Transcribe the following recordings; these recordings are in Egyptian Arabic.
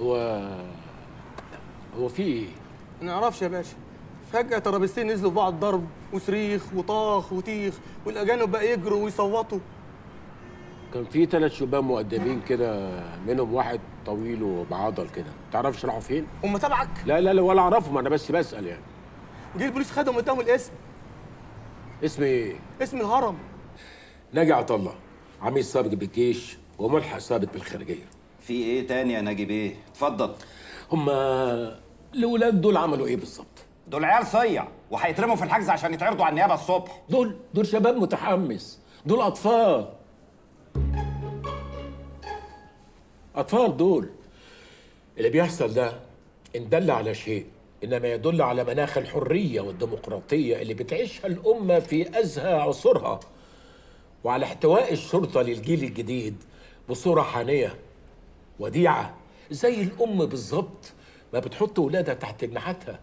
هو هو في ايه؟ ما نعرفش يا باشا فجأة ترابيزتين نزلوا في بعض ضرب وصريخ وطاخ وتيخ والأجانب بقى يجروا ويصوتوا كان في ثلاث شباب مؤدبين كده منهم واحد طويل وبعضل كده تعرفش راحوا فين؟ هم تبعك لا لا لا ولا اعرفهم انا بس بسال يعني جه البوليس خدهم قدام الاسم اسم ايه؟ اسم الهرم ناجي عطا الله عميد سابق بالجيش وملحق سابق بالخارجيه في ايه تاني يا ناجي بيه اتفضل هما الاولاد دول عملوا ايه بالظبط؟ دول عيال صيع وهيترموا في الحجز عشان يتعرضوا على النيابه الصبح دول دول شباب متحمس دول اطفال اطفال دول اللي بيحصل ده ان دل على شيء انما يدل على مناخ الحريه والديمقراطيه اللي بتعيشها الامه في ازهى عصورها وعلى احتواء الشرطه للجيل الجديد بصوره حانيه وديعه زي الام بالظبط ما بتحط ولادها تحت جناحاتها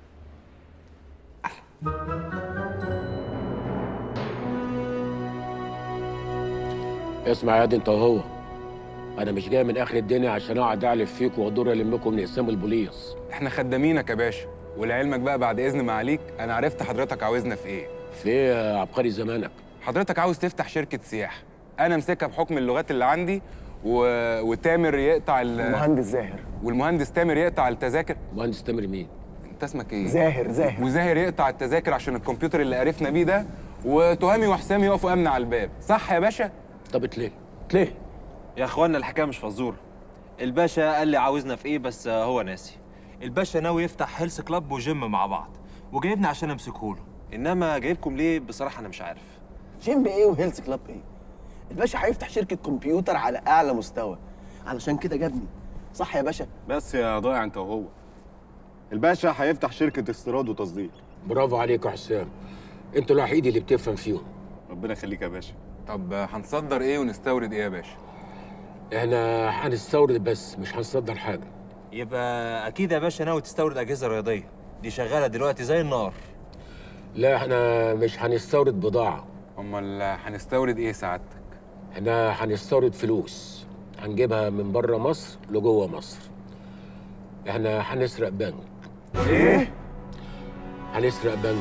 اسمع يا دي انت وهو انا مش جاي من اخر الدنيا عشان اقعد اعلف فيكم وادور المكم من اقسام البوليس احنا خدامينك يا باشا ولعلمك بقى بعد اذن معاليك انا عرفت حضرتك عاوزنا في ايه في ايه يا عبقري زمانك حضرتك عاوز تفتح شركه سياحه انا امسكها بحكم اللغات اللي عندي و... وتامر يقطع ال... المهندس زاهر والمهندس تامر يقطع التذاكر مهندس تامر مين انت اسمك ايه زاهر زاهر وزاهر يقطع التذاكر عشان الكمبيوتر اللي عرفنا بيه ده وتهامي وحسام يقفوا امن على الباب صح يا باشا طب ليه ليه يا اخوانا الحكايه مش فزوره الباشا قال لي عاوزنا في ايه بس هو ناسي الباشا ناوي يفتح هيلث كلاب وجيم مع بعض وجايبني عشان امسكه له انما جايبكم ليه بصراحه انا مش عارف جيم ايه وهيلث كلاب ايه الباشا هيفتح شركه كمبيوتر على اعلى مستوى علشان كده جابني صح يا باشا بس يا ضايع انت وهو الباشا هيفتح شركة استيراد وتصدير برافو عليك يا حسام انتوا الوحيد اللي بتفهم فيهم ربنا يخليك يا باشا طب هنصدر ايه ونستورد ايه يا باشا احنا هنستورد بس مش هنصدر حاجه يبقى اكيد يا باشا ناوي تستورد اجهزه رياضيه دي شغاله دلوقتي زي النار لا احنا مش هنستورد بضاعه امال هنستورد ايه سعادتك احنا هنستورد فلوس هنجيبها من بره مصر لجوه مصر احنا هنسرق بنك ايه هنسرق بنك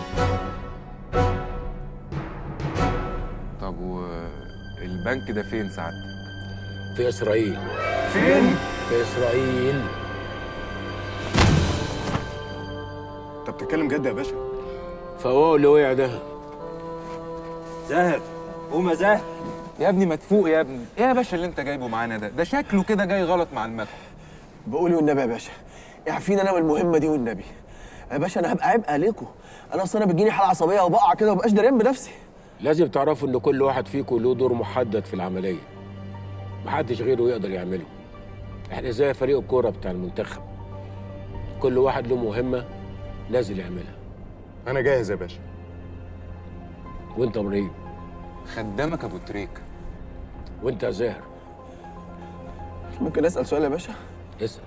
طب والبنك ده فين سعادتك في اسرائيل فين في اسرائيل انت بتتكلم جد يا باشا فهو اللي وقع ده زاهر قوم يا زاهر يا ابني ما تفوق يا ابني ايه يا باشا اللي انت جايبه معانا ده ده شكله كده جاي غلط مع المكن بقولي والنبي يا باشا اعفيني انا من المهمه دي والنبي يا باشا انا هبقى عبء عليكم انا اصل انا بتجيني حاله عصبيه وبقع كده ومبقاش دريان بنفسي لازم تعرفوا ان كل واحد فيكم له دور محدد في العمليه محدش غيره يقدر يعمله احنا زي فريق الكوره بتاع المنتخب كل واحد له مهمه نازل يعملها انا جاهز يا باشا وانت ابراهيم خدامك ابو تريك وانت يا زاهر ممكن اسال سؤال يا باشا اسال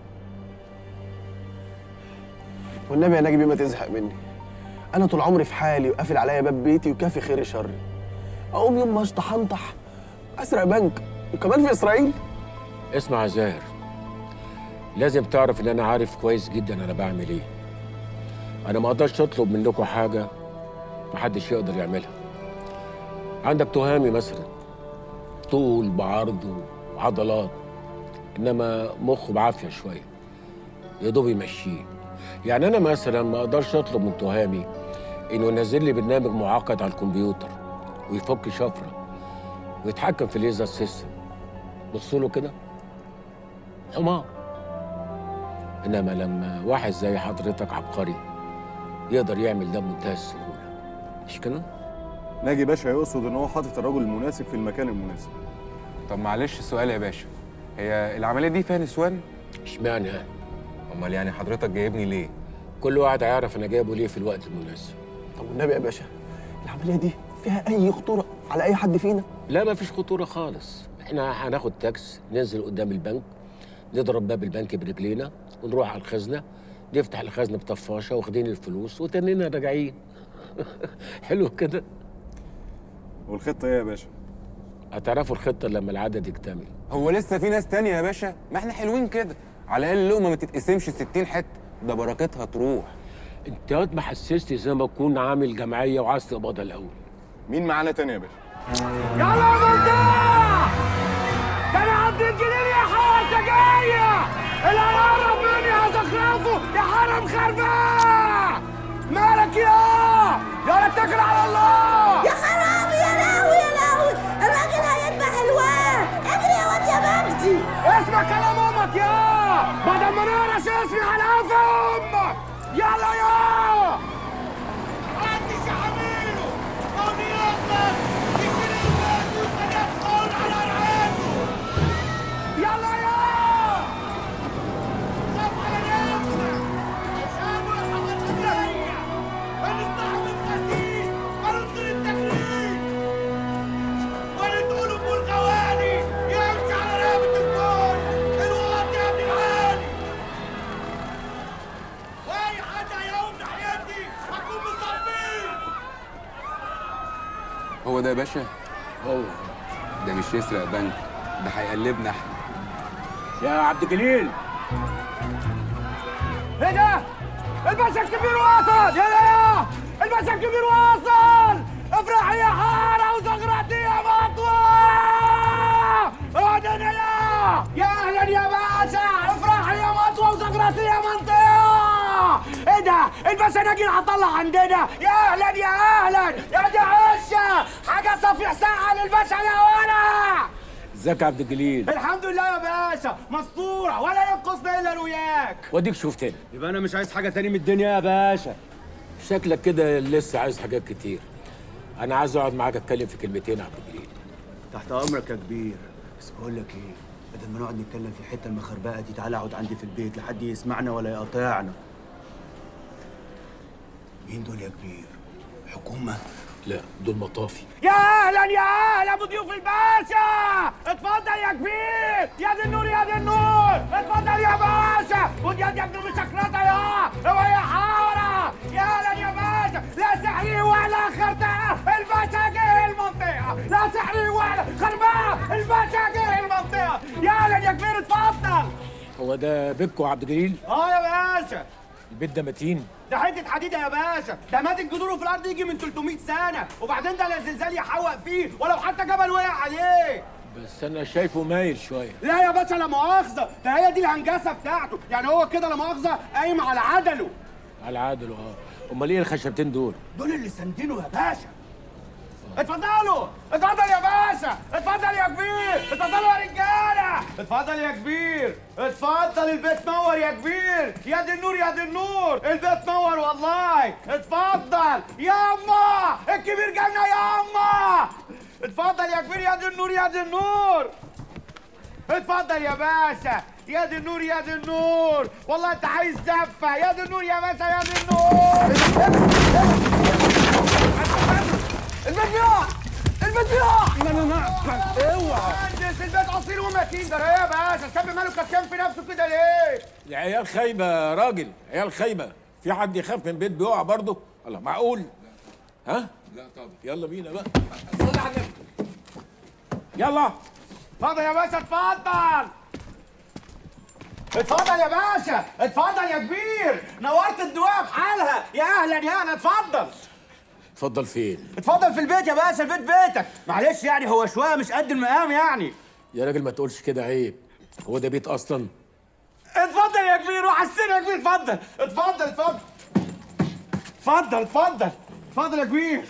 والنبي يا ناجي ما تزهق مني انا طول عمري في حالي وقافل عليا باب بيتي وكافي خير شري اقوم يوم ما اشطح انطح اسرق بنك وكمان في اسرائيل اسمع يا زاهر لازم تعرف ان انا عارف كويس جدا انا بعمل ايه انا ما اقدرش اطلب منكم حاجه محدش يقدر يعملها عندك تهامي مثلا طول بعرض وعضلات انما مخه بعافيه شويه يا دوب يمشيه يعني انا مثلا ما اقدرش اطلب من تهامي انه ينزل لي برنامج معقد على الكمبيوتر ويفك شفره ويتحكم في الليزر سيستم بصوا له كده حمار انما لما واحد زي حضرتك عبقري يقدر يعمل ده بمنتهى السهوله مش كده ناجي باشا يقصد ان هو حاطط الرجل المناسب في المكان المناسب طب معلش سؤال يا باشا هي العمليه دي فيها نسوان اشمعنى يعني امال يعني حضرتك جايبني ليه كل واحد هيعرف انا جايبه ليه في الوقت المناسب طب والنبي يا باشا العمليه دي فيها اي خطوره على اي حد فينا لا ما فيش خطوره خالص احنا هناخد تاكس ننزل قدام البنك نضرب باب البنك برجلينا ونروح على الخزنه نفتح الخزنه بطفاشه واخدين الفلوس وتنينا راجعين حلو كده والخطة ايه يا باشا هتعرفوا الخطه لما العدد يكتمل هو لسه في ناس تانية يا باشا ما احنا حلوين كده على الاقل اللقمه ما تتقسمش 60 حته ده بركتها تروح انت واد ما حسستي زي ما اكون عامل جمعيه وعايز تقبضها الاول مين معانا تاني يا باشا يلا يا منطقة ده انا عبد الجليل يا حارة جاية اللي هيقرب مني هزخرفه يا حرم خربان مالك يا يلا اتكل على الله يا خرابي يا لهوي يا لهوي الراجل هيذبح الواد اجري يا واد يا مجدي اسمع كلام امك يا بدل ما نقرش اسمي على قف امك يلا يا محدش يحمله قومي يطلق يشيل البيت ويدخل على رعاته يلا يا خاف على نفسك شابوا الحوادث الجاية هنستحمل خسيس هننصر التكليف ونتقول ابو الغواني يمشي على رقبة الكل الوقت يا ابن العالي واي حد هيقوم ناحيتي هكون مصابين هو ده يا باشا هو ده مش يسرق بنك ده هيقلبنا احنا يا عبد الجليل ايه ده؟ الباشا الكبير واصل يا يا الباشا الكبير واصل افرحي يا حارة وزغرتي يا مطوة اهدنا يا يا اهلا يا باشا افرحي يا مطوة وزغرتي يا منطقة ايه ده؟ الباشا نجيل هطلع عندنا يا اهلا يا اهلا يا دي عشة حاجة صفيح ساعة للباشا يا ولا ازيك يا عبد الجليل الحمد لله يا باشا مسطورة ولا ينقصنا الا وياك واديك شفتني يبقى انا مش عايز حاجة تاني من الدنيا يا باشا شكلك كده لسه عايز حاجات كتير انا عايز اقعد معاك اتكلم في كلمتين يا عبد الجليل تحت امرك يا كبير بس بقول لك ايه بدل ما نقعد نتكلم في الحته المخربقه دي تعالى اقعد عندي في البيت لحد يسمعنا ولا يقاطعنا مين دول يا كبير حكومه لا دول مطافي يا اهلا يا اهلا بضيوف الباشا اتفضل يا كبير يا دي النور يا دي النور اتفضل يا باشا خد يد يا ابن مسكرتة يا هو يا حارة يا اهلا يا باشا لا سحري ولا خرطة الباشا جه المنطقة لا سحري ولا خرباء الباشا جه المنطقة يا اهلا يا كبير اتفضل هو ده بيكو عبد الجليل اه يا باشا البيت ده متين ده حته حديده يا باشا ده مادة جذوره في الارض يجي من 300 سنه وبعدين ده لا زلزال يحوق فيه ولو حتى جبل وقع عليه بس انا شايفه مايل شويه لا يا باشا لا مؤاخذه ده هي دي الهنجسه بتاعته يعني هو كده لا مؤاخذه قايم على عدله على عادل اه امال ايه الخشبتين دول دول اللي ساندينه يا باشا اتفضلوا اتفضل يا باشا اتفضل يا كبير اتفضلوا يا رجاله اتفضل يا كبير اتفضل البيت نور يا كبير يا دي النور يا دي النور البيت نور والله اتفضل يا اما الكبير جالنا يا اما اتفضل يا كبير يا دي النور يا دي النور اتفضل يا باشا يا دي النور يا دي النور والله انت عايز زفه يا دي النور يا باشا يا دي النور البيت بيقع البيت بيقع لا لا لا اوعى مهندس البيت اصيل ومتين ده ايه يا باشا الشاب ماله كتكان في نفسه كده ليه؟ العيال خايبه يا راجل عيال خايبه في حد يخاف من بيت بيقع برضه الله معقول ها لا طبعا يلا بينا بقى صلي على النبي يلا اتفضل يا باشا اتفضل اتفضل يا باشا اتفضل يا كبير نورت الدواء بحالها يا اهلا يا اهلا اتفضل اتفضل فين اتفضل في البيت يا باشا البيت بيتك معلش يعني هو شويه مش قد المقام يعني يا راجل ما تقولش كده عيب هو ده بيت اصلا اتفضل يا كبير وحسنا يا كبير اتفضل اتفضل اتفضل اتفضل اتفضل اتفضل يا كبير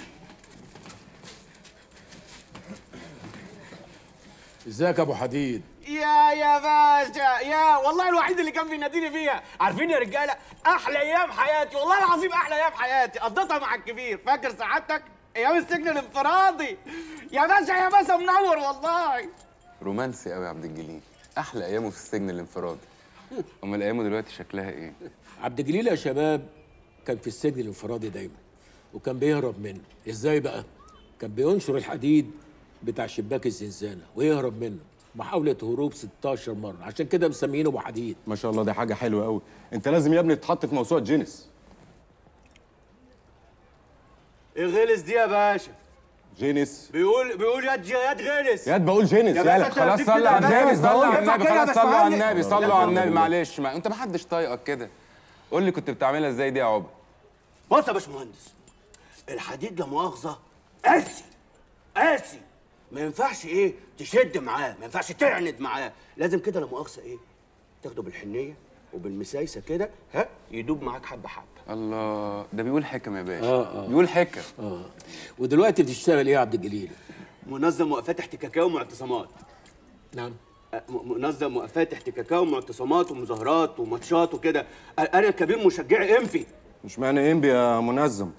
ازيك يا ابو حديد يا يا باشا يا والله الوحيد اللي كان بيناديني فيها عارفين يا رجاله احلى ايام حياتي والله العظيم احلى ايام حياتي قضيتها مع الكبير فاكر سعادتك ايام السجن الانفرادي يا باشا يا باشا منور والله رومانسي قوي يا عبد الجليل احلى ايامه في السجن الانفرادي امال ايامه دلوقتي شكلها ايه عبد الجليل يا شباب كان في السجن الانفرادي دايما وكان بيهرب منه ازاي بقى كان بينشر الحديد بتاع شباك الزنزانه ويهرب منه محاولة هروب 16 مرة عشان كده مسمينه ابو حديد ما شاء الله دي حاجه حلوه قوي انت لازم يا ابني تتحط في موسوعه جينيس ايه غلس دي يا باشا جينيس بيقول بيقول ياد ياد غلس ياد بقول جينيس يا باشا يالا أنت خلاص بتكتب صلوا على كده النبي بس صلوا على ينفع النبي كده خلاص بس صلوا على فهمني. النبي صلوا على النبي معلش ما انت ما حدش طايقك كده قول لي كنت بتعملها ازاي دي يا عقبه بص يا باشمهندس الحديد لا مؤاخذه قاسي قاسي ما ينفعش ايه تشد معاه ما ينفعش تعند معاه لازم كده لا مؤاخذه ايه تاخده بالحنيه وبالمسايسه كده ها يدوب معاك حبه حبه الله ده بيقول حكم يا باشا آه، آه. بيقول حكم اه ودلوقتي بتشتغل ايه يا عبد الجليل منظم وقفات احتكاكيه ومعتصمات نعم أه، م- منظم وقفات احتكاكيه ومعتصمات ومظاهرات وماتشات وكده أ- انا كبير مشجعي انفي مش معنى انبي يا منظم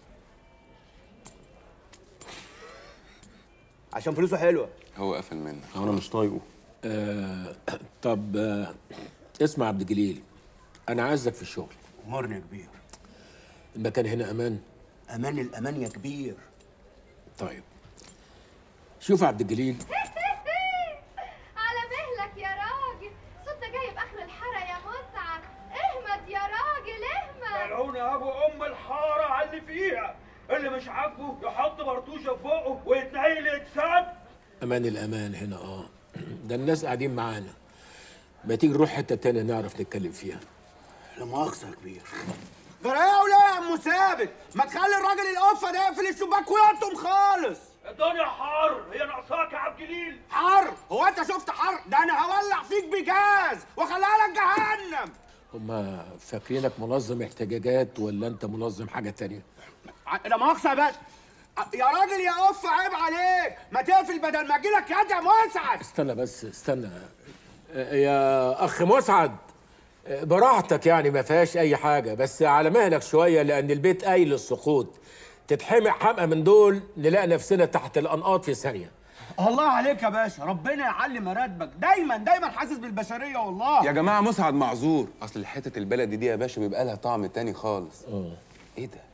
عشان فلوسه حلوه هو قفل منك انا مش طايقه آه طب آه اسمع عبد الجليل انا عايزك في الشغل امرني يا كبير المكان هنا امان امان الامان يا كبير طيب شوف يا عبد الجليل على مهلك يا راجل صوت ده جاي باخر الحاره يا مسعد اهمد يا راجل اهمد ملعون يا ابو ام الحاره على اللي فيها اللي مش عاجبه يحط برطوشه في بقه ويتنيل يتسد امان الامان هنا اه ده الناس قاعدين معانا ما تيجي نروح حته تانية نعرف نتكلم فيها لا مؤاخذه يا كبير غرايه ولا يا ام ثابت ما تخلي الراجل القفه ده يقفل الشباك ويقطم خالص الدنيا حر هي ناقصاك يا عبد الجليل حر هو انت شفت حر ده انا هولع فيك بجاز واخليها لك جهنم هما فاكرينك منظم احتجاجات ولا انت منظم حاجه تانية ع- لا مؤاخذه يا باشا ع- يا راجل يا قف عيب عليك ما تقفل بدل ما اجيلك يد يا مسعد استنى بس استنى آه، يا اخ مسعد آه، براحتك يعني ما فيهاش اي حاجه بس على مهلك شويه لان البيت قايل للسقوط تتحمق حمقى من دول نلاقي نفسنا تحت الانقاض في ثانيه الله عليك يا باشا ربنا يعلي مراتبك دايما دايما حاسس بالبشريه والله يا جماعه مسعد معذور اصل حته البلدي دي يا باشا بيبقى لها طعم تاني خالص اه ايه ده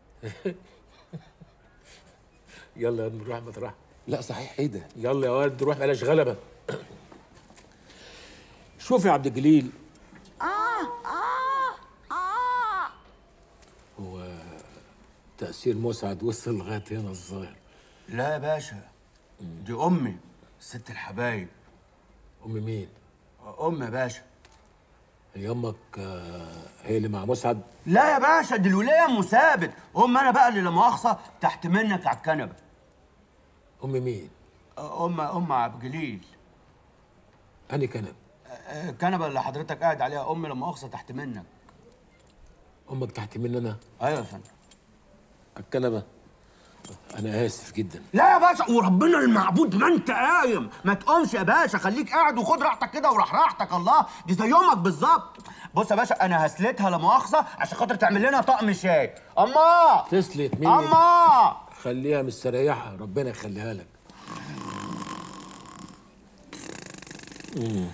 يلا نروح مطرح لا صحيح ايه ده يلا يا ولد نروح بلاش غلبه شوف يا عبد الجليل اه اه اه هو تأثير مسعد وصل لغاية هنا الظاهر لا يا باشا دي امي ست الحبايب أم مين؟ ام يا باشا هي أمك آه، هي اللي مع مسعد؟ لا يا باشا دي الولايه ام ثابت ام انا بقى اللي لا مؤاخذه تحت منك على الكنبه أم مين؟ ام ام عبد الجليل أني كنب آه، الكنبه اللي حضرتك قاعد عليها ام لا مؤاخذه تحت منك أمك تحت مني أنا ايوه يا فندم الكنبة أنا آسف جدا لا يا باشا وربنا المعبود ما انت قايم ما تقومش يا باشا خليك قاعد وخد راحتك كده وراح راحتك الله دي زي يومك بالظبط بص يا باشا انا هسلتها لا مؤاخذه عشان خاطر تعمل لنا طقم شاي اما تسلت مني اما خليها مستريحة ربنا يخليها لك مم.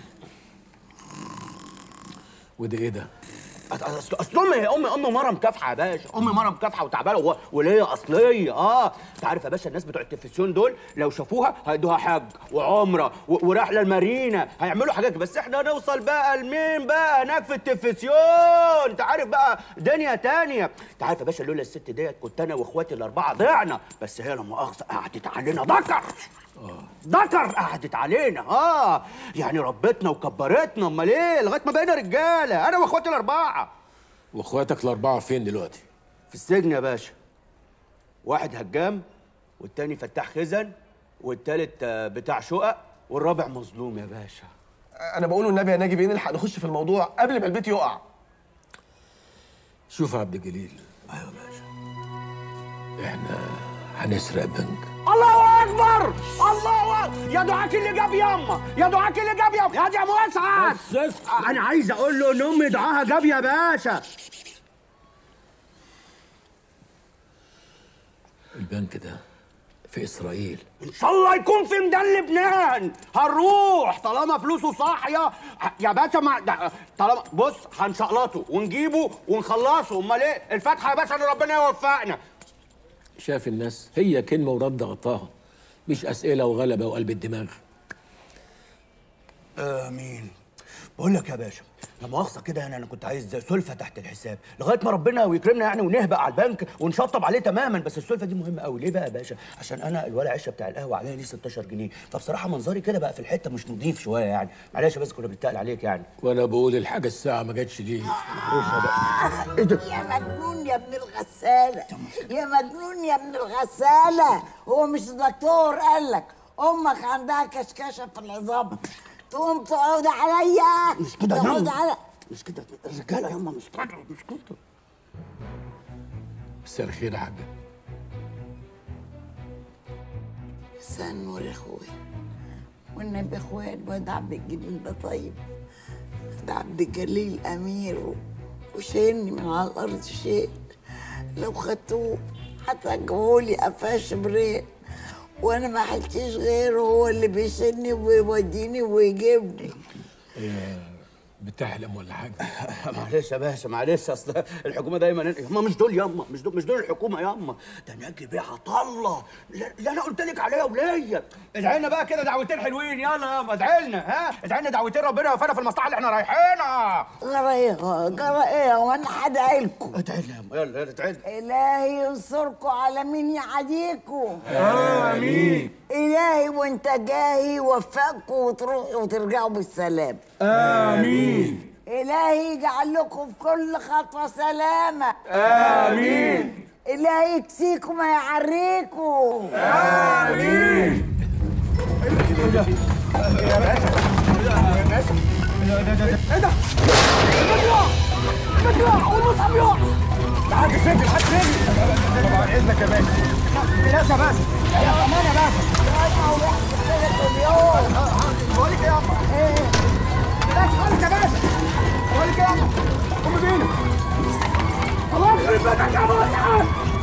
وده إيه ده؟ اصل أصل امي هي امي امي مره مكافحه يا باشا امي مره مكافحه وتعبانه و- وليا اصليه اه انت عارف يا باشا الناس بتوع التلفزيون دول لو شافوها هيدوها حج وعمره و- ورحله المارينا هيعملوا حاجات بس احنا نوصل بقى لمين بقى هناك في التلفزيون انت عارف بقى دنيا تانية انت عارف يا باشا لولا الست ديت كنت انا واخواتي الاربعه ضعنا بس هي لا مؤاخذه قعدت علينا ذكر ذكر قعدت علينا اه يعني ربتنا وكبرتنا امال ايه لغايه ما بقينا رجاله انا واخواتي الاربعه وإخواتك الأربعة فين دلوقتي؟ في السجن يا باشا واحد هجام والتاني فتاح خزن والتالت آه، بتاع شقق والرابع مظلوم يا باشا انا بقول النبي يا ناجي ايه نلحق نخش في الموضوع قبل ما البيت يقع شوف يا عبد الجليل ايوه يا باشا إحنا هنسرق بنك الله اكبر الله اكبر يا دعاك اللي جاب ياما يا دعاك اللي جاب ياما يا دي يا مسعد بس اسكت. انا عايز اقول له ان امي دعاها جاب يا باشا البنك ده في إسرائيل ان شاء الله يكون في ميدان لبنان هنروح طالما فلوسه صاحيه يا باشا ما ده- طالما بص هنشقلطه ونجيبه ونخلصه امال ايه الفاتحه يا باشا ان ربنا يوفقنا شاف الناس هي كلمة ورد غطاها مش أسئلة وغلبة وقلب الدماغ امين بقول لك يا باشا لا مؤاخذة كده يعني انا كنت عايز سلفة تحت الحساب لغاية ما ربنا ويكرمنا يعني ونهبق على البنك ونشطب عليه تماما بس السلفة دي مهمة قوي ليه بقى يا باشا؟ عشان انا الولا عشة بتاع القهوة عليها ليه 16 جنيه فبصراحة منظري كده بقى في الحتة مش نضيف شوية يعني معلش بس كنا بنتقل عليك يعني وانا بقول الحاجه الساعه ما جاتش ليه ايه ده؟ يا مجنون يا ابن الغسالة يا مجنون يا ابن الغسالة هو مش الدكتور قال لك أمك عندها كشكشة في العظام تقوم تقعد عليا مش كده يا تقعد ماما. على مش كده الرجالة ياما مش كده مش كده مساء الخير يا حاجه مساء النور يا اخويا والنبي اخويا الواد عبد الجليل ده طيب ده عبد الجليل امير و- وشايلني من على الارض شيء لو خدتوه هتجيبهولي قفاش برين وانا ما حلتش غيره هو اللي بيشيلني ويوديني ويجيبني بتحلم ولا حاجه معلش يا باشا معلش اصل الحكومه دايما ياما مش دول ياما مش دول مش دول الحكومه ياما ده نجي بيها طله اللي انا قلت لك عليها وليا ادعي لنا بقى كده دعوتين حلوين يلا يابا ادعي لنا ها ادعي لنا دعوتين ربنا يوفقنا في المصلحه اللي احنا رايحينها جرى ايه جرى ايه وانا هدعي لكم ادعي لنا ياما يلا يلا ادعي لنا إلهي ينصركم على مين يعاديكم آمين. إلهي وانت جاهي يوفقكم وتروحوا وترجعوا بالسلام آمين. إلهي يجعل لكم في كل خطوة سلامة آمين. إلهي يكسيكم ما يعريكم آمين. يا باشا يا باشا ايه ده؟ المجروح المجروح والمصحف يقع حد سجل حد سجل طبعا اذنك يا باشا بلاش يا باشا يا امان يا باشا بقول لك ايه يا عم بلاش خالص يا باشا بقول لك ايه يا عم قوم بينا الله يخرب بيتك يا مصحف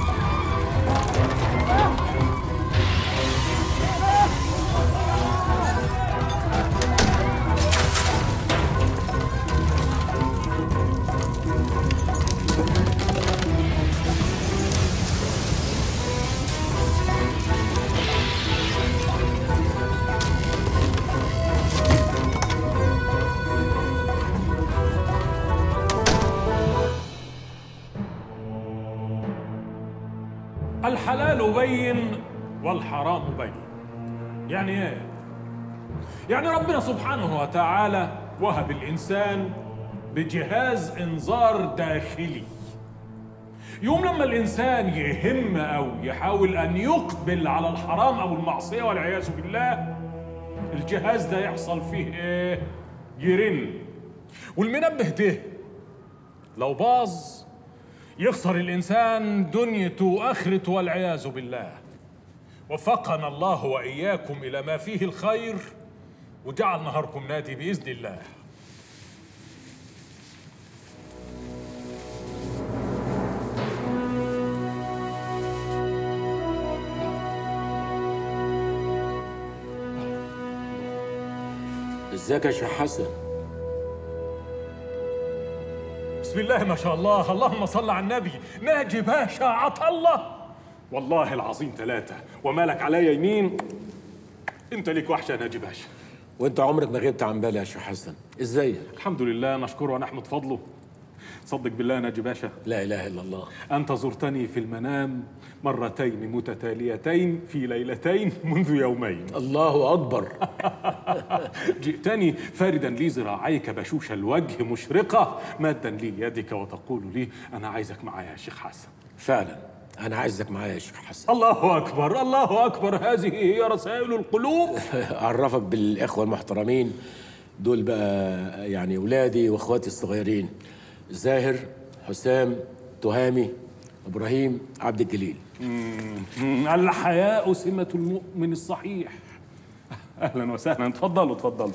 الحلال بين والحرام بين يعني ايه يعني ربنا سبحانه وتعالى وهب الانسان بجهاز انذار داخلي يوم لما الانسان يهم او يحاول ان يقبل على الحرام او المعصيه والعياذ بالله الجهاز ده يحصل فيه ايه يرن والمنبه ده لو باظ يخسر الإنسان دنيته وآخرته والعياذ بالله وفقنا الله وإياكم إلى ما فيه الخير وجعل نهاركم نادي بإذن الله ازيك يا شيخ حسن بسم الله ما شاء الله اللهم صل على النبي ناجي باشا عطا الله والله العظيم ثلاثة ومالك عليا يمين انت ليك وحشة ناجي باشا وانت عمرك ما غبت عن بالي يا شيخ حسن ازيك الحمد لله نشكره ونحمد فضله صدق بالله يا ناجي باشا لا اله الا الله أنت زرتني في المنام مرتين متتاليتين في ليلتين منذ يومين الله أكبر جئتني فاردا لي ذراعيك بشوش الوجه مشرقة مادا لي يدك وتقول لي أنا عايزك معايا يا شيخ حسن فعلا انا عايزك معايا يا شيخ حسن الله أكبر الله أكبر هذه هي رسائل القلوب اعرفك بالاخوه المحترمين دول بقى يعني اولادي واخواتي الصغيرين زاهر حسام تهامي ابراهيم عبد الجليل مم، الحياء سمة المؤمن الصحيح أهلا وسهلا تفضلوا تفضلوا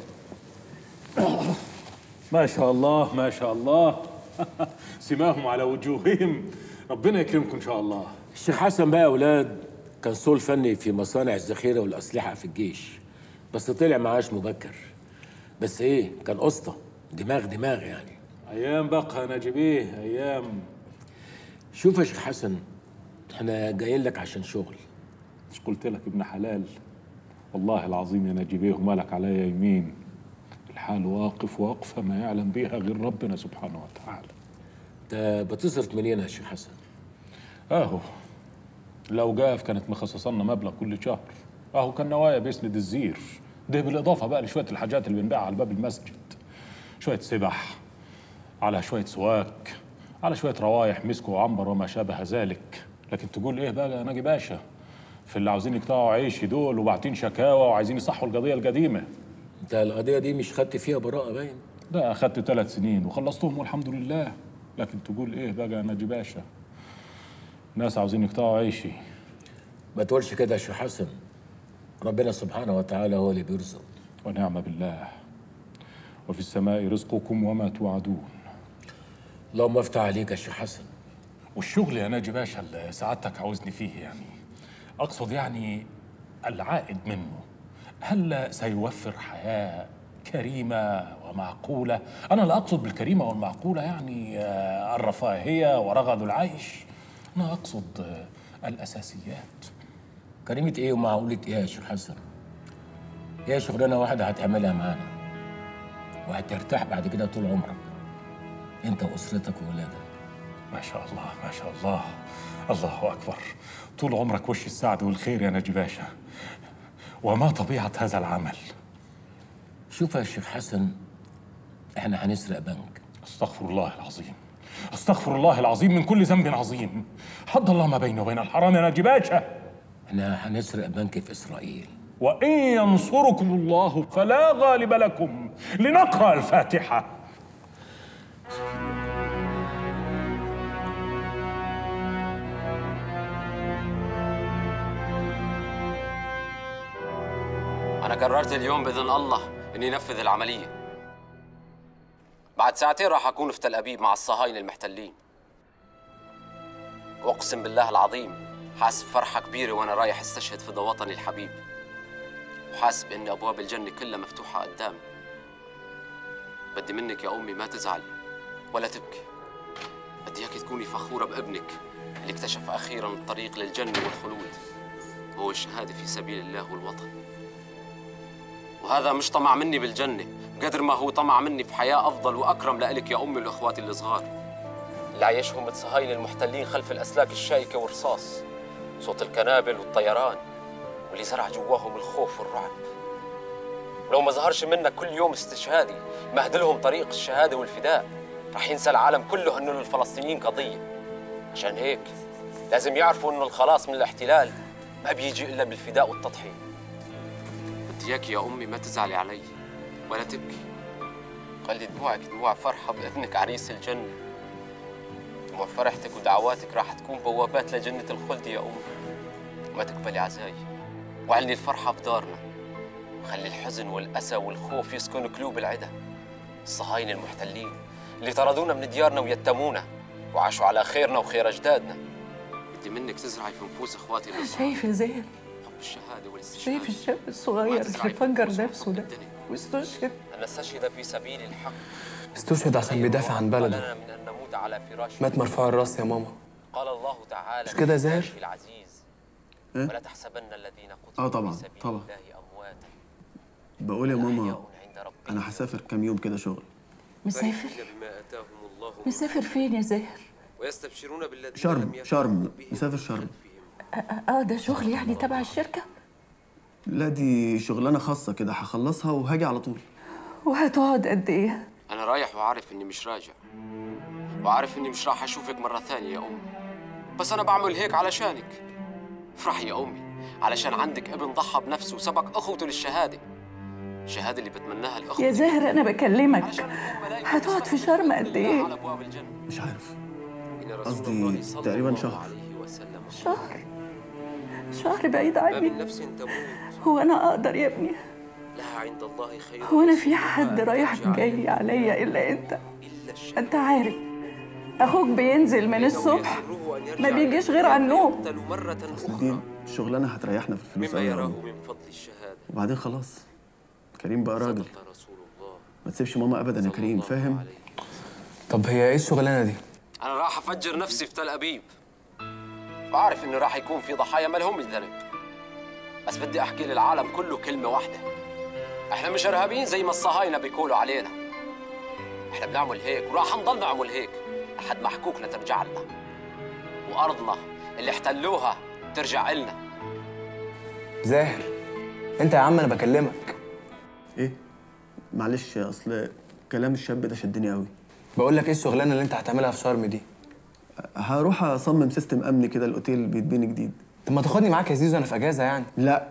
ما شاء الله ما شاء الله سماهم على وجوههم ربنا يكرمكم إن شاء الله الشيخ حسن بقى يا اولاد كان صول فني في مصانع الذخيره والاسلحه في الجيش بس طلع معاش مبكر بس ايه كان قسطه دماغ دماغ يعني أيام بقى نجيب إيه أيام شوف يا شيخ حسن احنا جايين لك عشان شغل مش قلت لك ابن حلال والله العظيم يا نجيب إيه ومالك عليا يمين الحال واقف وقفة ما يعلم بها غير ربنا سبحانه وتعالى انت بتصرف منين يا شيخ حسن؟ اهو لو جاف كانت مخصصة لنا مبلغ كل شهر اهو كان نوايا بيسند الزير ده بالاضافه بقى لشويه الحاجات اللي بنبيعها على باب المسجد شويه سبح على شويه سواك على شويه روايح مسك وعنبر وما شابه ذلك لكن تقول ايه بقى يا ناجي باشا في اللي عاوزين يقطعوا عيشي دول وبعتين شكاوى وعايزين يصحوا القضيه القديمه انت القضيه دي مش خدت فيها براءه باين ده اخدت ثلاث سنين وخلصتهم والحمد لله لكن تقول ايه بقى يا ناجي باشا ناس عاوزين يقطعوا عيشي ما تقولش كده يا شيخ حسن ربنا سبحانه وتعالى هو اللي بيرزق ونعم بالله وفي السماء رزقكم وما توعدون اللهم افتح عليك يا شيخ حسن والشغل يا ناجي باشا اللي سعادتك عاوزني فيه يعني اقصد يعني العائد منه هل سيوفر حياه كريمه ومعقوله انا لا اقصد بالكريمه والمعقوله يعني آه، الرفاهيه ورغد العيش انا اقصد آه، الاساسيات كريمة ايه ومعقولة ايه يا شيخ حسن؟ هي شغلانة واحدة هتعملها معانا وهترتاح بعد كده طول عمرك انت واسرتك وولادك ما شاء الله ما شاء الله الله اكبر طول عمرك وش السعد والخير يا ناجي باشا وما طبيعه هذا العمل شوف يا شيخ حسن احنا هنسرق بنك استغفر الله العظيم استغفر الله العظيم من كل ذنب عظيم حد الله ما بيني وبين الحرام يا ناجي باشا احنا هنسرق بنك في اسرائيل وان ينصركم الله فلا غالب لكم لنقرا الفاتحه أنا قررت اليوم بإذن الله إني أنفذ العملية بعد ساعتين راح أكون في تل أبيب مع الصهاينة المحتلين وأقسم بالله العظيم حاسس بفرحة كبيرة وأنا رايح استشهد في وطني الحبيب وحاسس بإن أبواب الجنة كلها مفتوحة قدامي بدي منك يا أمي ما تزعلي ولا تبكي بدي إياك تكوني فخورة بابنك اللي اكتشف أخيرا الطريق للجنة والخلود وهو الشهادة في سبيل الله والوطن وهذا مش طمع مني بالجنة بقدر ما هو طمع مني في حياة أفضل وأكرم لإلك يا أمي وإخواتي الصغار اللي عايشهم الصهاينة المحتلين خلف الأسلاك الشائكة والرصاص صوت الكنابل والطيران واللي زرع جواهم الخوف والرعب ولو ما ظهرش منك كل يوم استشهادي مهدلهم طريق الشهادة والفداء رح ينسى العالم كله إنه للفلسطينيين قضية عشان هيك لازم يعرفوا إنه الخلاص من الاحتلال ما بيجي إلا بالفداء والتضحية بدي اياك يا امي ما تزعلي علي ولا تبكي خلي دموعك دموع فرحه بابنك عريس الجنه دموع فرحتك ودعواتك راح تكون بوابات لجنه الخلد يا امي ما تقبلي عزاي وعلي الفرحه بدارنا وخلي الحزن والاسى والخوف يسكن قلوب العدا الصهاينه المحتلين اللي طردونا من ديارنا ويتمونا وعاشوا على خيرنا وخير اجدادنا بدي منك تزرعي في نفوس اخواتي الصغار شايف يا زين حب الشهاده والاستشهاد شايف الشاب الصغير اللي فجر نفسه ده واستشهد أن استشهد في سبيل الحق استشهد عشان بيدافع عن بلده لنا من أن نموت على فراش مات مرفوع الراس يا ماما قال الله تعالى مش كده يا زاهر؟ في العزيز إيه؟ ولا تحسبن الذين قتلوا اه طبعا في سبيل طبعا الله أمواتا بقول يا ماما انا هسافر كام يوم كده شغل مسافر فرحين بما آتاهم الله مسافر فين يا زاهر ويستبشرون بالذين شرم لم شرم مسافر شرم اه ده شغل يعني تبع الشركة لا دي شغلانه خاصه كده هخلصها وهاجي على طول وهتقعد قد ايه أنا رايح وعارف إني مش راجع وعارف إني مش راح أشوفك مرة ثانية يا أمي بس أنا بعمل هيك علشانك افرحي يا أمي علشان عندك ابن ضحى بنفسه وسبق أخوته للشهادة الشهادة اللي بتمناها الأخوة يا زاهر انا بكلمك هتقعد في شرم قد ايه مش عارف قصدي تقريبا شهر شهر شهر بعيد ما من عني نفس تموت هو انا اقدر يا ابني لها عند الله خير هو انا في حد رايح جاي عليا الا انت انت عارف اخوك بينزل من الصبح ما بيجيش غير على النوم اصل دي شغلانه هتريحنا في الفلوس مما قوي يا يراه أمي. من فضل الشهادة وبعدين خلاص كريم بقى راجل ما تسيبش ماما ابدا يا كريم فاهم طب هي ايه الشغلانه دي أنا راح أفجر نفسي في تل أبيب وعارف إنه راح يكون في ضحايا ما لهم ذنب بس بدي أحكي للعالم كله كلمة واحدة احنا مش ارهابيين زي ما الصهاينه بيقولوا علينا احنا بنعمل هيك وراح نضل نعمل هيك لحد ما حقوقنا ترجع لنا وارضنا اللي احتلوها ترجع لنا زاهر انت يا عم انا بكلمك ايه معلش اصل كلام الشاب ده شدني قوي بقول لك ايه الشغلانه اللي انت هتعملها في شرم دي هروح اصمم سيستم امني كده الاوتيل بيتبني جديد طب ما تاخدني معاك يا زيزو انا في اجازه يعني لا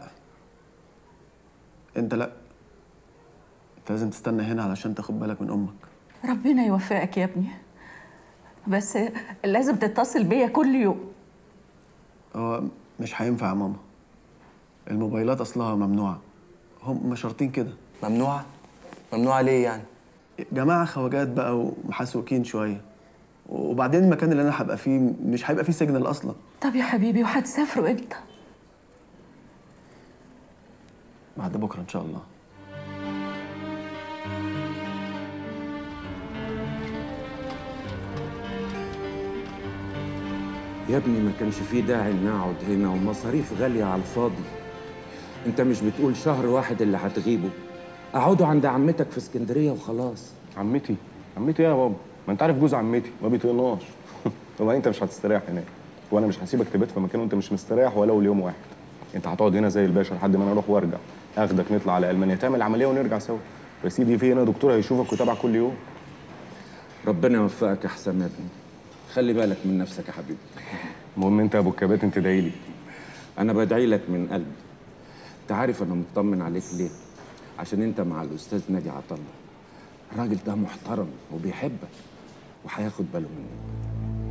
انت لا انت لازم تستنى هنا علشان تاخد بالك من امك ربنا يوفقك يا ابني بس لازم تتصل بيا كل يوم هو مش هينفع يا ماما الموبايلات اصلها ممنوعه هم شرطين كده ممنوعه ممنوعه ليه يعني جماعه خواجات بقى ومحسوكين شويه وبعدين المكان اللي انا هبقى فيه مش هيبقى فيه سيجنال اصلا طب يا حبيبي وهتسافروا امتى بعد بكره ان شاء الله يا ابني ما كانش فيه داعي ان اقعد هنا ومصاريف غاليه على الفاضي انت مش بتقول شهر واحد اللي هتغيبه اقعدوا عند عمتك في اسكندريه وخلاص عمتي عمتي ايه يا بابا ما انت عارف جوز عمتي ما بيطيقناش وبعدين انت مش هتستريح هناك وانا مش هسيبك تبات في مكان وانت مش مستريح ولو ليوم واحد انت هتقعد هنا زي الباشا لحد ما انا اروح وارجع اخدك نطلع على المانيا تعمل عمليه ونرجع سوا يا سيدي في هنا دكتور هيشوفك ويتابعك كل يوم ربنا يوفقك يا حسام يا ابني خلي بالك من نفسك يا حبيبي المهم انت يا ابو الكباتن تدعي لي انا بدعي لك من قلبي انت عارف انا مطمن عليك ليه عشان انت مع الاستاذ ناجي عطله الراجل ده محترم وبيحبك وهياخد باله منك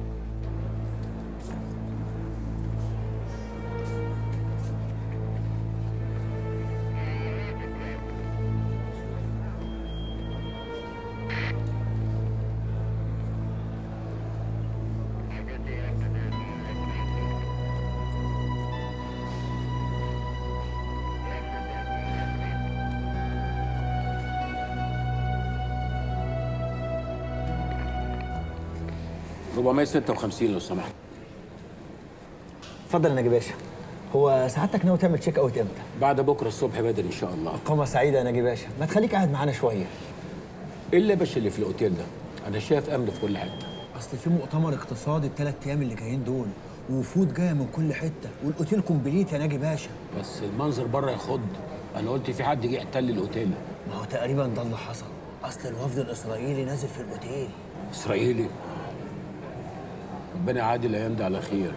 ربعمية ستة وخمسين لو سمحت اتفضل يا ناجي باشا هو سعادتك ناوي تعمل تشيك اوت امتى؟ بعد بكره الصبح بدري ان شاء الله إقامة سعيدة يا ناجي باشا ما تخليك قاعد معانا شوية ايه اللبش اللي في الاوتيل ده انا شايف امن في كل حته أصل في مؤتمر اقتصادي الثلاث أيام اللي جايين دول ووفود جاية من كل حتة والأوتيل كومبليت يا ناجي باشا بس المنظر بره يخض انا قلت في حد جه يحتل الاوتيل ما هو تقريبا ده اللي حصل أصل الوفد الإسرائيلي نازل في الأوتيل اسرائيلي ربنا يعادي الايام دي على خير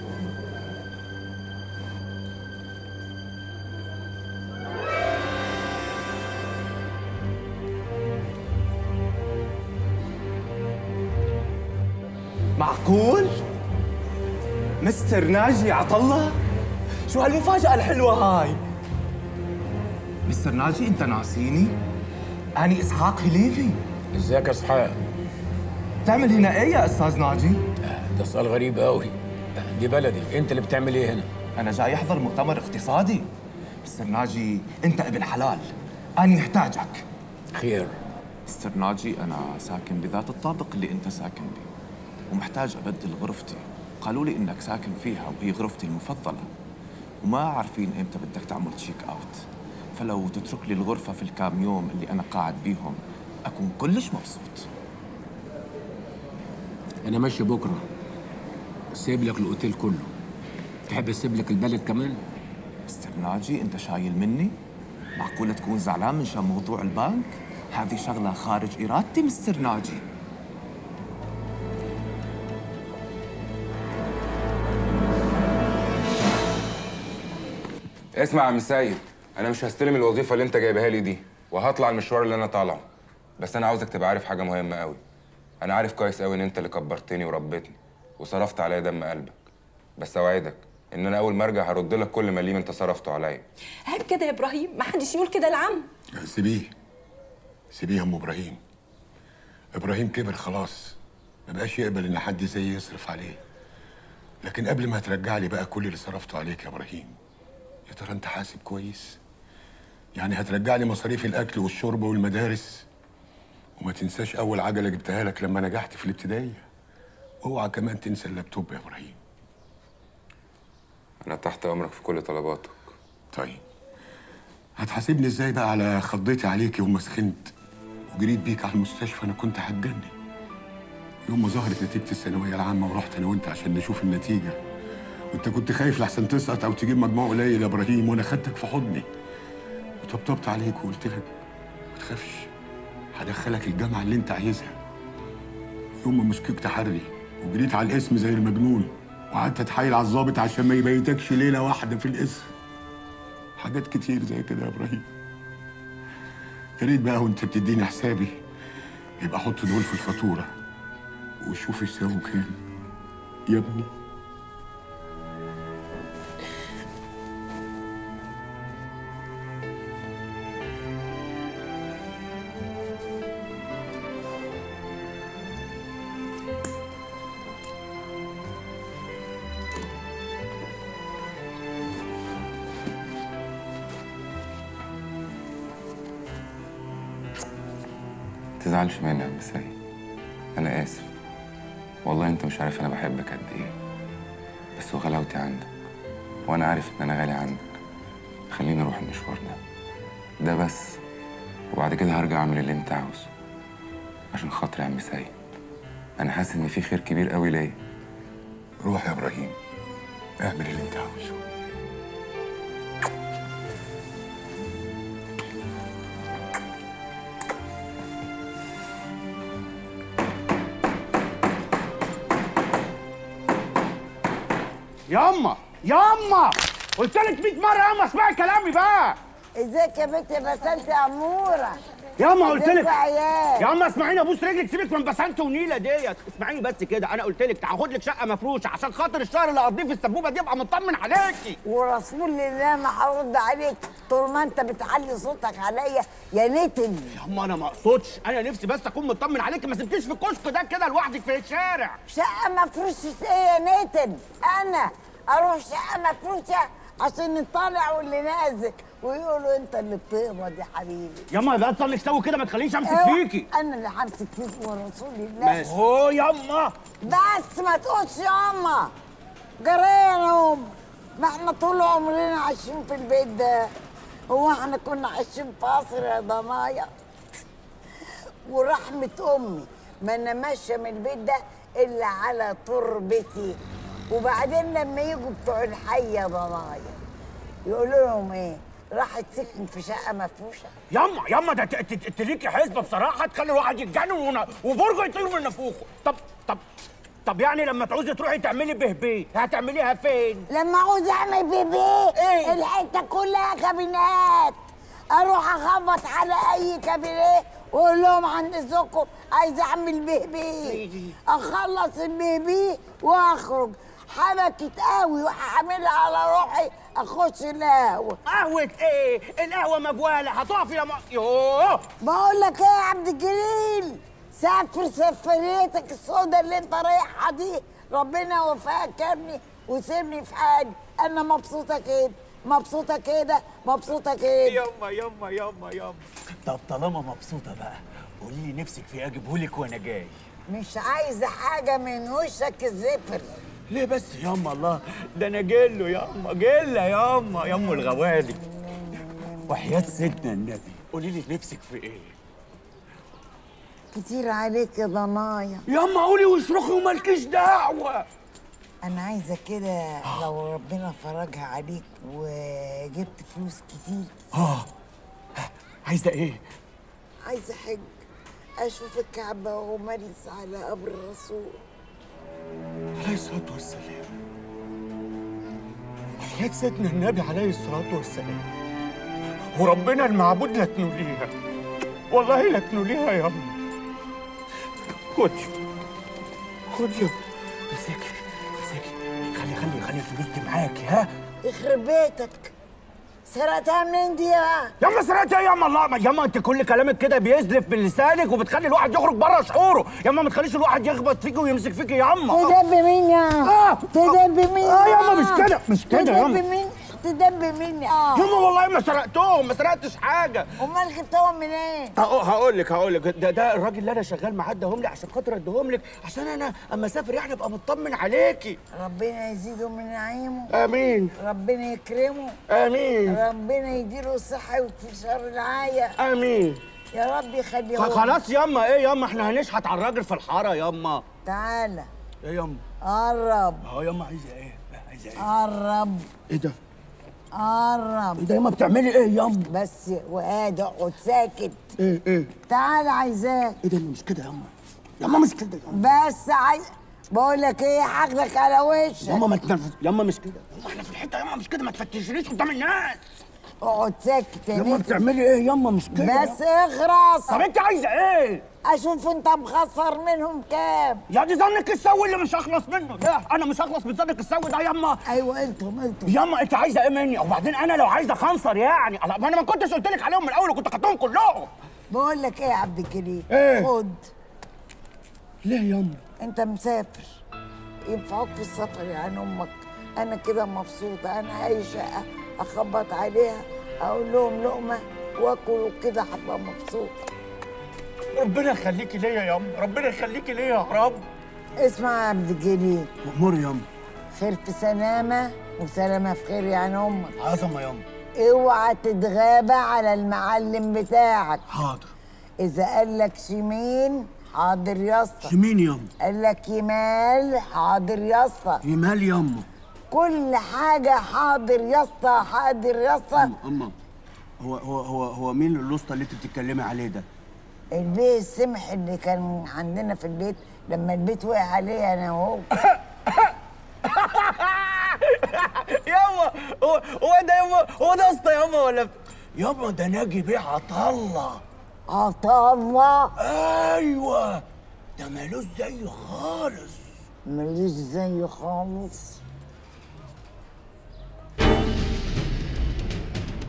معقول؟ مستر ناجي عطله؟ شو هالمفاجأة الحلوة هاي؟ مستر ناجي انت ناسيني؟ أنا إسحاق هليفي ازيك يا اسحاق تعمل هنا ايه يا استاذ ناجي؟ ده سؤال غريب قوي دي بلدي انت اللي بتعمل ايه هنا أنا جاي أحضر مؤتمر اقتصادي مستر ناجي أنت ابن حلال أنا محتاجك خير مستر ناجي أنا ساكن بذات الطابق اللي أنت ساكن به ومحتاج أبدل غرفتي قالوا لي إنك ساكن فيها وهي غرفتي المفضلة وما عارفين إمتى بدك تعمل تشيك أوت فلو تترك لي الغرفة في الكام يوم اللي أنا قاعد بيهم أكون كلش مبسوط انا ماشي بكره سايب لك الاوتيل كله تحب اسيب لك البلد كمان مستر ناجي أنت شايل مني؟ معقولة تكون زعلان من شان موضوع البنك؟ هذه شغلة خارج إرادتي مستر ناجي اسمع يا عم سيد انا مش هستلم الوظيفه اللي انت جايبها لي دي وهطلع المشوار اللي انا طالعه بس انا عاوزك تبقى عارف حاجه مهمه قوي انا عارف كويس قوي ان انت اللي كبرتني وربيتني وصرفت عليا دم قلبك بس اوعدك ان انا اول ما ارجع هرد لك كل مليم انت صرفته عليا عيب كده يا ابراهيم ما حدش يقول كده لعم سيبيه سيبيه يا ام ابراهيم ابراهيم كبر خلاص ما بقاش يقبل ان حد زيي يصرف عليه لكن قبل ما ترجع لي بقى كل اللي صرفته عليك يا ابراهيم يا ترى انت حاسب كويس يعني هترجع لي مصاريف الاكل والشرب والمدارس وما تنساش اول عجله جبتها لك لما نجحت في الابتدائيه اوعى كمان تنسى اللابتوب يا ابراهيم انا تحت امرك في كل طلباتك طيب هتحاسبني ازاي بقى على خضيتي عليكي وما سخنت وجريت بيك على المستشفى انا كنت هتجنن يوم ما ظهرت نتيجه الثانويه العامه ورحت انا وانت عشان نشوف النتيجه وانت كنت خايف لحسن تسقط او تجيب مجموع قليل يا ابراهيم وانا خدتك في حضني وطبطبت عليك وقلت لك ما تخافش هدخلك الجامعه اللي انت عايزها يوم ما مسكوك تحري وجريت على الاسم زي المجنون وقعدت اتحايل على الظابط عشان ما يبيتكش ليله واحده في الاسم حاجات كتير زي كده يا ابراهيم يا ريت بقى وانت بتديني حسابي يبقى حط دول في الفاتوره وشوف يساووا كام يا ابني تزعلش مني يا عم سيد انا اسف والله انت مش عارف انا بحبك قد ايه بس وغلاوتي عندك وانا عارف ان انا غالي عندك خليني اروح المشوار ده ده بس وبعد كده هرجع اعمل اللي انت عاوزه عشان خاطري يا عم سيد انا حاسس ان في خير كبير قوي ليا روح يا ابراهيم اعمل اللي انت عاوزه ياما ياما قلت لك 100 مره ياما اسمعي كلامي بقى ازيك يا بنت يا بسنت يا عموره ياما قلت ازيك لك يا عيال ياما اسمعيني ابوس رجلك سيبك من بسنت ونيله ديت اسمعيني بس كده انا قلت لك هاخد لك شقه مفروشه عشان خاطر الشهر اللي اقضيه في السبوبه دي ابقى مطمن عليكي ورسول الله ما هرد عليك طول ما انت بتعلي صوتك عليا يا نتن ياما انا ما اقصدش انا نفسي بس اكون مطمن عليكي ما سبتيش في الكشك ده كده لوحدك في الشارع شقه مفروشه ايه يا نتن انا اروح شقه مفروشه عشان نطالع واللي نازل ويقولوا انت اللي بتقبض يا حبيبي ياما يبقى اصلا سوي كده ما تخلينيش امسك اوعى. فيكي انا اللي همسك فيك ورسول الله بس هو ياما بس ما تقولش ياما جريانهم ما احنا طول عمرنا عايشين في البيت ده هو احنا كنا عايشين في قصر يا ضنايا ورحمة أمي ما أنا ماشية من البيت ده إلا على تربتي وبعدين لما يجوا بتوع الحي يا ضنايا يقولوا لهم إيه راحت سكن في شقة مفروشة ياما ياما ده ت- ت- انت ليكي حسبه بصراحه تخلي الواحد يتجنن ون- وبرجه يطير من نافوخه طب طب طب يعني لما تعوزي تروحي تعملي بهبيه هتعمليها فين؟ لما عاوز اعمل بيبي إيه؟ الحته كلها كابينات اروح اخبط على اي كابينيه واقول لهم عند اذنكم عايز اعمل بيبي اخلص البيبي واخرج حبكت قوي وهعملها على روحي اخش القهوه قهوة ايه؟ القهوة مبوالة هتقفي يا م... يوه بقول لك ايه يا عبد الجليل سافر سفريتك السودا اللي انت رايحها دي ربنا يوفقك يا ابني وسيبني في حالي انا مبسوطه كده مبسوطه كده مبسوطه كده ياما ياما ياما ياما طب طالما مبسوطه بقى قولي لي نفسك في ايه اجيبهولك وانا جاي مش عايزه حاجه من وشك الزفر ليه بس ياما الله ده انا جله ياما جله ياما ياما الغوالي وحياة سيدنا النبي قولي لي نفسك في ايه كتير عليك يا ضنايا ياما قولي واصرخي ومالكيش دعوة انا عايزه كده لو ربنا فرجها عليك وجبت فلوس كتير اه عايزه ايه عايزه حج اشوف الكعبه ومجلس على قبر الرسول عليه الصلاة والسلام وحياة سيدنا النبي عليه الصلاة والسلام وربنا المعبود لا تنوليها والله لا تنوليها ياما خدي خدي امسكي امسكي خلي خلي خلي الفلوس دي معاكي ها يخرب بيتك سرقتها منين دي يا ياما سرقت ايه ياما الله ياما انت كل كلامك كده بيزلف من لسانك وبتخلي الواحد يخرج بره شعوره ياما ما تخليش الواحد يخبط فيك ويمسك فيك ياما تدب مين يا اه تدب مين اه ياما مش كده مش كده تدب ياما مين تدب مني اه يما والله ما سرقتهم ما سرقتش حاجه امال جبتهم منين هقول لك هقول لك ده ده الراجل اللي انا شغال معاه اداهم لي عشان خاطر اديهم لك عشان انا اما اسافر يعني ابقى مطمن عليكي ربنا يزيده من نعيمه امين ربنا يكرمه امين ربنا يديله الصحة ويكفي الرعاية امين يا رب يخليه خلاص ياما ايه ياما احنا هنشحت على الراجل في الحاره ياما تعالى ايه ياما قرب اهو ياما عايزه ايه عايزه ايه قرب ايه ده قرب ايه ده ياما بتعملي ايه ياما بس وقاعد اقعد ساكت ايه ايه تعالى عايزاك ايه ده مش كده ياما ياما مش كده ياما بس عايز بقول لك ايه حاجلك على وشك ياما ما تنرفز ياما مش كده ياما احنا في الحته ياما مش كده ما تفتشنيش قدام الناس اقعد ساكت يا ياما نجم. بتعملي ايه ياما مش كده بس اخرس طب انت عايزه ايه اشوف انت مخسر منهم كام يا دي ظنك السوي اللي مش هخلص منه ده انا مش هخلص من ظنك السوي ده ياما ايوه انتم انتم ياما انت عايزه ايه مني وبعدين انا لو عايزه خنصر يعني الله، ما انا ما كنتش قلت لك عليهم من الاول وكنت خدتهم كلهم بقول لك ايه يا عبد الكريم ايه؟ خد ليه ياما انت مسافر ينفعوك في السفر يعني امك انا كده مبسوطه انا اي شقه اخبط عليها اقول لهم لقمه واكل وكده هبقى مبسوطه ربنا يخليكي ليا ياما ربنا يخليكي ليا يا رب اسمع يا عبد الجليل مأمور ياما خير في سلامه وسلامه في خير يعني امك عظمه ياما اوعى تتغابى على المعلم بتاعك حاضر اذا قال لك شمين حاضر يا اسطى شمين ياما قال لك يمال حاضر يا اسطى يمال ياما كل حاجة حاضر يا اسطى حاضر يا اسطى اما هو هو هو هو مين الاسطى اللي انت بتتكلمي عليه ده البيه السمح اللي كان عندنا في البيت لما البيت وقع عليه انا وهو ياما هو هو ده ياما هو ده اسطى ياما ولا ياما ده ناجي بيه عطله عطله ايوه ده مالوش زيه خالص ماليش زيه خالص